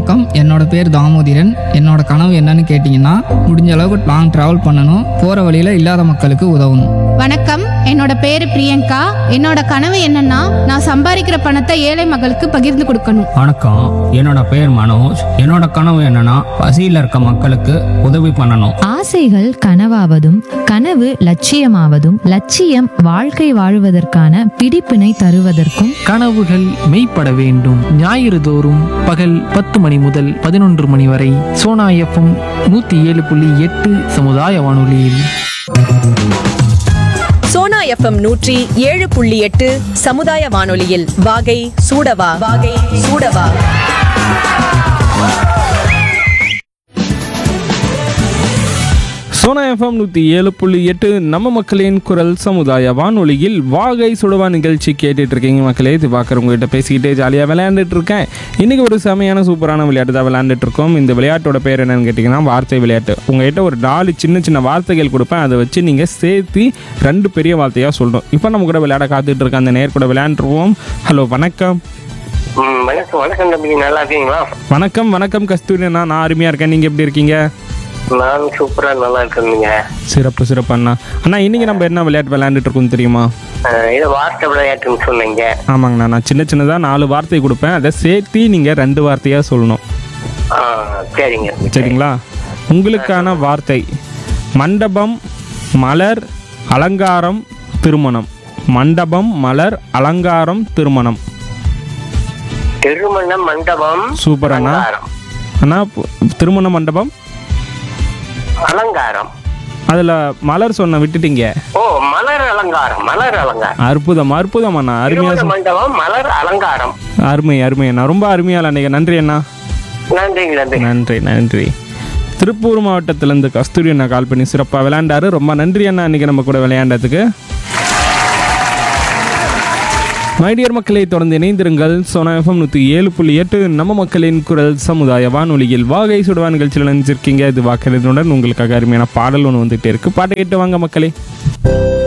வணக்கம் என்னோட பேர் தாமோதிரன் என்னோட கனவு என்னன்னு கேட்டிங்கன்னா முடிஞ்ச அளவுக்கு லாங் ட்ராவல் பண்ணணும் போகிற வழியில் இல்லாத மக்களுக்கு உதவணும் வணக்கம் என்னோட பேரு பிரியங்கா என்னோட கனவு என்னன்னா நான் சம்பாதிக்கிற பணத்தை ஏழை மக்களுக்கு பகிர்ந்து கொடுக்கணும் வணக்கம் என்னோட பேர் மனோஜ் என்னோட கனவு என்னன்னா பசியில் இருக்க மக்களுக்கு உதவி பண்ணணும் ஆசைகள் கனவாவதும் கனவு லட்சியமாவதும் லட்சியம் வாழ்க்கை வாழுவதற்கான பிடிப்பினை தருவதற்கும் கனவுகள் மெய்ப்பட வேண்டும் ஞாயிறு தோறும் பகல் பத்து மணி முதல் பதினொன்று மணி வரை சோனா எஃப்எம் நூற்றி ஏழு புள்ளி எட்டு சமுதாய வானொலியில் சோனா எஃப்எம் நூற்றி ஏழு புள்ளி எட்டு சமுதாய வானொலியில் வாகை சூடவா வாகை சூடவா சோனா எஃப்எம் நூற்றி ஏழு புள்ளி எட்டு நம்ம மக்களின் குரல் சமுதாய வானொலியில் வாகை சுடுவா நிகழ்ச்சி கேட்டுட்டு இருக்கீங்க மக்களே இது பார்க்குற உங்ககிட்ட பேசிக்கிட்டே ஜாலியாக விளையாண்டுட்டு இருக்கேன் இன்றைக்கி ஒரு செமையான சூப்பரான விளையாட்டு தான் விளையாண்டுட்டு இருக்கோம் இந்த விளையாட்டோட பேர் என்னன்னு கேட்டிங்கன்னா வார்த்தை விளையாட்டு உங்ககிட்ட ஒரு நாலு சின்ன சின்ன வார்த்தைகள் கொடுப்பேன் அதை வச்சு நீங்கள் சேர்த்து ரெண்டு பெரிய வார்த்தையாக சொல்லணும் இப்போ நம்ம கூட விளையாட காத்துட்டு இருக்க அந்த நேர் கூட விளையாண்டுருவோம் ஹலோ வணக்கம் ம் வணக்கம் வணக்கம் தம்பி நல்லா இருக்கீங்களா வணக்கம் வணக்கம் கஸ்தூரி அண்ணா நான் அருமையாக இருக்கேன் நீங்கள் எப்படி இருக்கீங்க நான் சூப்பரா நல்லா இருக்கேங்க சிறப்பு சிறப்பு அண்ணா அண்ணா இன்னைக்கு நம்ம என்ன விளையாட்டு விளையாண்டுட்டு இருக்கோம் தெரியுமா அஹ், இது வார்த்தை விளையாட்டுன்னு சொன்னீங்க ஆமாங்கண்ணா நான் சின்ன சின்னதாக நாலு வார்த்தை கொடுப்பேன் அதை சேர்த்து நீங்கள் ரெண்டு வார்த்தையாக சொல்லணும் ஆ, சரிங்க சரிங்களா உங்களுக்கான வார்த்தை மண்டபம் மலர் அலங்காரம் திருமணம் மண்டபம் மலர் அலங்காரம் திருமணம் திருமண மண்டபம் சூப்பர் அண்ணா அலங்காரம் அண்ணா பு- திருமண மண்டபம் அலங்காரம் அதில் மலர் சொன்ன விட்டுட்டீங்க ஓ மலர் அலங்காரம் மலர் அலங்காரம் அற்புதம் அற்புதம் அண்ணா அருமையாக திருமண மண்டபம் மலர் அலங்காரம் அருமை அருமை அண்ணா ரொம்ப அருமையாக அன்னைக்கு நன்றி அண்ணா நன்றிங்க நன்றி நன்றி நன்றி திருப்பூர் மாவட்டத்திலேருந்து கஸ்தூரி அண்ணா கால் பண்ணி சிறப்பாக விளையாண்டாரு ரொம்ப நன்றி அண்ணா இன்னைக்கு நம்ம கூட விளையாண்டதுக்கு மைடியர் மக்களை தொடர்ந்து இணைந்திருங்கள் சோனா எஃப்எம் நூற்றி ஏழு புள்ளி எட்டு நம்ம மக்களின் குரல் சமுதாய வானொலியில் வாகை சுடுவா நிகழ்ச்சியில் நினைச்சிருக்கீங்க இது வாக்கிறதுடன் உங்களுக்காக அருமையான பாடல் ஒன்று வந்துகிட்டே இருக்கு பாட்டை கேட்டு வாங்க மக்களே